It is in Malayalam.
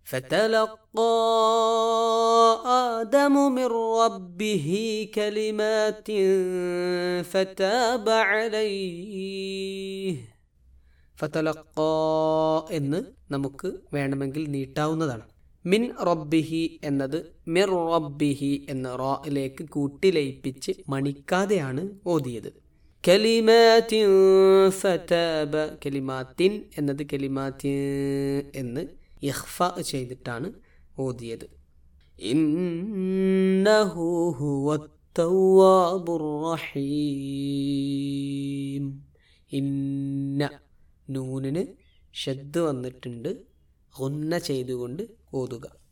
فتلقى آدم من ربه كلمات فتاب عليه ഫതലക്കാ എന്ന് നമുക്ക് വേണമെങ്കിൽ നീട്ടാവുന്നതാണ് മിൻ റബ്ബിഹി എന്നത് മിർ റബ്ബിഹി എന്ന റോയിലേക്ക് കൂട്ടിലയിപ്പിച്ച് മണിക്കാതെയാണ് ഓതിയത് കലിമാത്തിൻ ഫതാബ കലിമാത്തിൻ എന്നത് കലിമാത്തിൻ എന്ന് ഇഖ്ഫ ചെയ്തിട്ടാണ് ഓതിയത് ഇന്നഹു ഹുവ തവ്വാബുർ റഹീം ഇന്ന നൂനിന് ഷദ് വന്നിട്ടുണ്ട് ഗുന്ന ചെയ്തുകൊണ്ട് ഓതുക